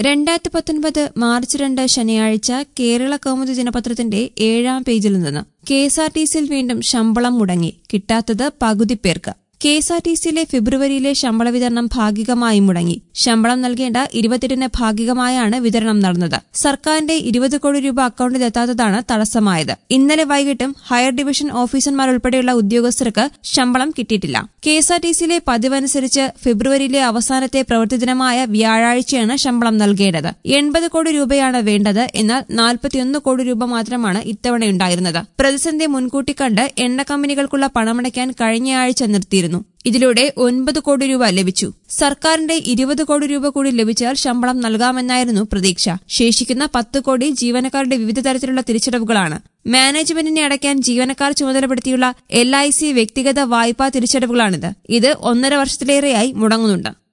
രണ്ടായിരത്തി പത്തൊൻപത് മാർച്ച് രണ്ട് ശനിയാഴ്ച കേരള കൗമുദി ദിനപത്രത്തിന്റെ ഏഴാം പേജിൽ നിന്ന് കെ എസ് ആർ ടി സിയിൽ വീണ്ടും ശമ്പളം മുടങ്ങി കിട്ടാത്തത് പകുതി പേർക്ക് കെ എസ് ആർ ടി സിയിലെ ഫെബ്രുവരിയിലെ ശമ്പള വിതരണം ഭാഗികമായി മുടങ്ങി ശമ്പളം നൽകേണ്ട ഇരുപത്തെട്ടിന് ഭാഗികമായാണ് വിതരണം നടന്നത് സർക്കാരിന്റെ ഇരുപത് കോടി രൂപ അക്കൌണ്ടിലെത്താത്തതാണ് തടസ്സമായത് ഇന്നലെ വൈകിട്ടും ഹയർ ഡിവിഷൻ ഓഫീസർമാർ ഉൾപ്പെടെയുള്ള ഉദ്യോഗസ്ഥർക്ക് ശമ്പളം കിട്ടിയിട്ടില്ല കെ എസ് ആർ ടി സിയിലെ പതിവനുസരിച്ച് ഫെബ്രുവരിയിലെ അവസാനത്തെ പ്രവൃത്തി ദിനമായ വ്യാഴാഴ്ചയാണ് ശമ്പളം നൽകേണ്ടത് എൺപത് കോടി രൂപയാണ് വേണ്ടത് എന്നാൽ നാൽപ്പത്തിയൊന്ന് കോടി രൂപ മാത്രമാണ് ഇത്തവണയുണ്ടായിരുന്നത് പ്രതിസന്ധി മുൻകൂട്ടി കണ്ട് എണ്ണ കമ്പനികൾക്കുള്ള പണമടയ്ക്കാൻ കഴിഞ്ഞയാഴ്ച നിർത്തിയിരുന്നു ഇതിലൂടെ ഒൻപത് കോടി രൂപ ലഭിച്ചു സർക്കാരിന്റെ ഇരുപത് കോടി രൂപ കൂടി ലഭിച്ചാൽ ശമ്പളം നൽകാമെന്നായിരുന്നു പ്രതീക്ഷ ശേഷിക്കുന്ന പത്ത് കോടി ജീവനക്കാരുടെ വിവിധ തരത്തിലുള്ള തിരിച്ചടവുകളാണ് മാനേജ്മെന്റിനെ അടയ്ക്കാൻ ജീവനക്കാർ ചുമതലപ്പെടുത്തിയുള്ള എൽ ഐ സി വ്യക്തിഗത വായ്പാ തിരിച്ചടവുകളാണിത് ഇത് ഒന്നര വർഷത്തിലേറെയായി മുടങ്ങുന്നുണ്ട്